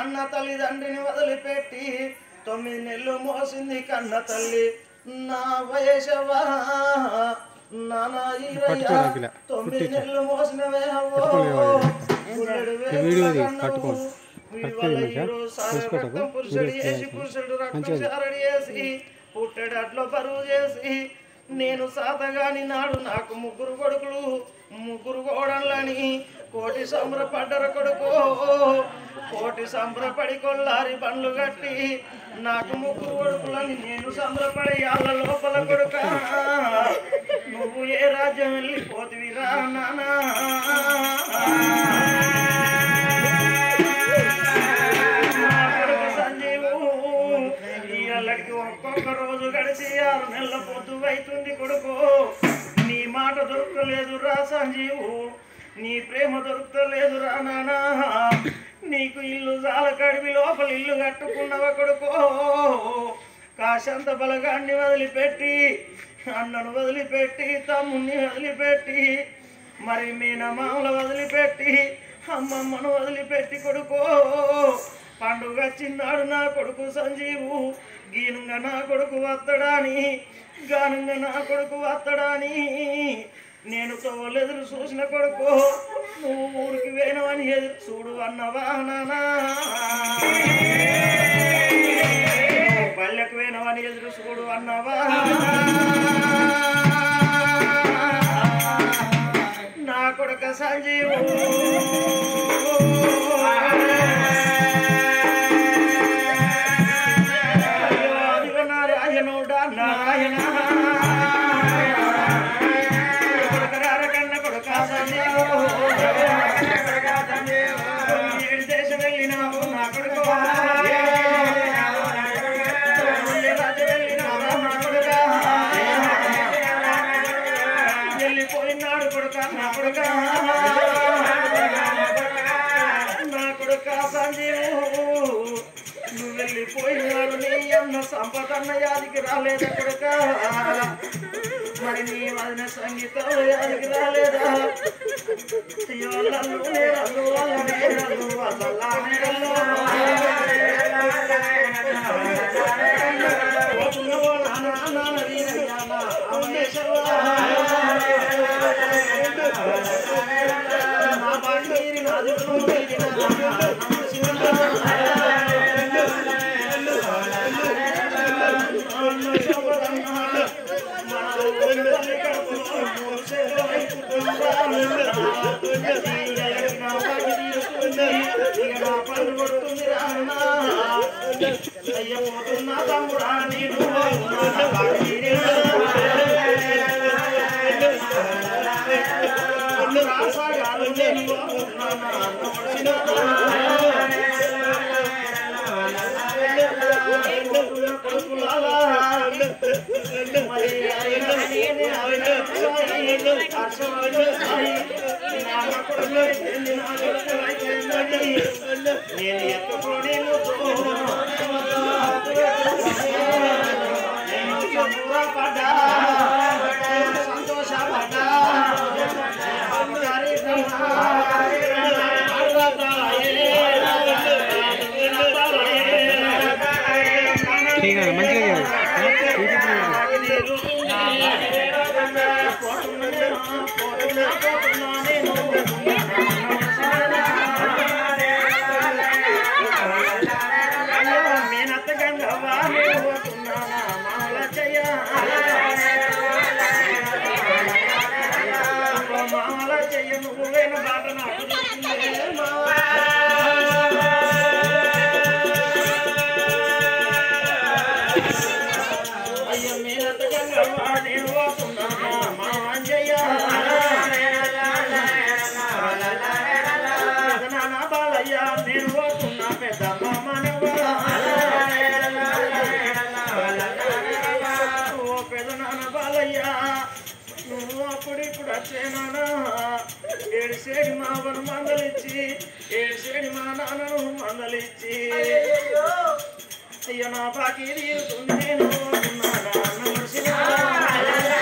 కన్న తల్లిదండ్రిని వదిలిపెట్టి తొమ్మిది నెలలు మోసింది కన్న తల్లి నా వయసవా నానా ఈరయ్య పట్టుకోరాకిలా. తొమ్మిది నెలలు మోసినవే అవ్వో గుండెడు వీడియో వేగుల ఇది, కన్నవు. పట్టుకో. వీడి పట్టుకో వల్ల మంచిగా. ఈరోజు సారె చూసుకోటకు. రక్తం పురుషుడు వీడియో వేసి తీయాలి. పురుషుడు రక్తం మంచిగా. చారడి చేసి పుట్టెడట్లో బరువు చేసి నేను సాతగాని నాడు నాకు ముగ్గురు కొడుకులు ముగ్గురు కోడళ్ళని కోటి సంబరపడ్డర కొడుకు కోటి సంబరపడి కొల్లారి బండ్లు కట్టి నాకు ముగ్గురు కొడుకులని నేను సంబరపడి వాళ్ళ లోపల కొడుక నువ్వు ఏ రాజ్యం వెళ్ళిపోతివిరా నానా నా కొడుకు సంజీవు ఇయ్యాలకి ఒక్కొక్క రోజు గడిచి ఆరు నెలల పొద్దు అవుతుంది కొడుకు నీ మాట దొరకలేదు రా సంజీవు నీ ప్రేమ దొరకలేదు రా నానా నీకు ఇల్లు జాల కడివి లోపల ఇల్లు కట్టుకున్నవ కొడుకో కాశంత బలగాన్ని వదిలిపెట్టి అన్నను వదిలిపెట్టి తమ్ముణ్ణి వదిలిపెట్టి మరి మీనమామలు వదిలిపెట్టి అమ్మమ్మను వదిలిపెట్టి కొడుకో పండుగ చిన్నాడు నా కొడుకు సంజీవు గీనుగా నా కొడుకు వత్తడాని గానుగా నా కొడుకు వత్తడాని నేను తోలెదురు చూసిన కొడుకు నువ్వు ఊరికి వేణవని ఎదురు చూడు అన్నవా నానా పల్లెకు వేణవని ఎదురు చూడు అన్నవా నా కొడుక సంజీవు అయ్యో, అదిగో నారాయణుడా నారాయణ కొడుక రారకన్న కొడుక సంజీవు ఏడు దేశం వెళ్ళినావు నా కొడుకు రాజు వెళ్ళినావు నా కొడుక వెళ్ళిపోయినాడు కొడుక నా కొడుక నా కొడుక సంజీవు నువ్వు వెళ్ళిపోయినాడు నీ అన్న సంపదన్న యాదికి రాలేదా కొడుక మరి నీ వదిన సంగీతం యాదికి రాలేదా అయ్యో నన్ను నేరల్లు వల్ల నేరల్లు వల్ల నేరల్లు పోతున్నావో నాన్న నాన్న వీరయ్యానా అమరేశ్వరా నా బండిరి నాదుకు నీరిన అయ్య పోతున్నా తమ్ముడా నేను నేను ఎత్తుకొని పడ్డా సంతోషపడ్డా ठीक आहे మంచిగా చేయాలి మామల చెయ్య నువ్వేన బాట నాకు దొరికిందే మావా. అయ్య మీరత గంగవ్వ నేను పోతున్నానా మా అంజయ్య పెదనాన్న బాలయ్య నేను పోతున్నా పెద్దమ్మ మనవ్వ ఓ పెదనాన్న బాలయ్య నువ్వు అప్పుడు ఇప్పుడు వచ్చేనానా ఏడుసేడి మావను మందలిచ్చి ఏడుసేడి మా నాన్నను మందలిచ్చి అయ్యో నా పాకి తీరుతుంది నేను పోతున్నానా నమసినా